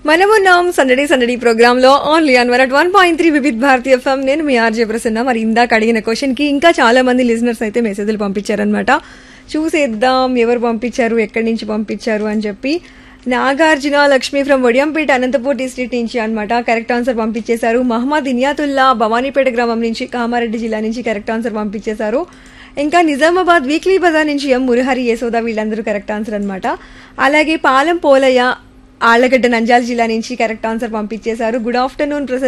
మనమున్నాం సందడి సందడి ప్రోగ్రామ్ లో only on one at one point three Vividh Bharati FM నేను మీ ఆర్జే ప్రసన్న మరి ఇందాక అడిగిన క్వశ్చన్ కి ఇంకా చాలా మంది లిజనర్స్ అయితే మెసేజ్లు పంపించారనమాట చూసేద్దాం ఎవరు పంపించారు ఎక్కడి నుంచి పంపించారు అని చెప్పి నాగార్జున లక్ష్మి ఫ్రమ్ వడియంపేట అనంతపూర్ డిస్ట్రిక్ట్ నుంచి అన్నమాట కరెక్ట్ ఆన్సర్ పంపించేశారు మహమ్మద్ ఇనియాతుల్లా భవానీపేట గ్రామం నుంచి కామారెడ్డి జిల్లా నుంచి కరెక్ట్ ఆన్సర్ పంపించేశారు ఇంకా నిజామాబాద్ వీక్లీ బజార్ నుంచి ఎం మురహరి యశోద వీళ్ళందరూ కరెక్ట్ ఆన్సర్ అన్నమాట అలాగే పాలెం పోలయ్య ఆళ్లగడ్డ నంజాల జిల్లా నుంచి కరెక్ట్ ఆన్సర్ పంపించేశారు గుడ్ ఆఫ్టర్నూన్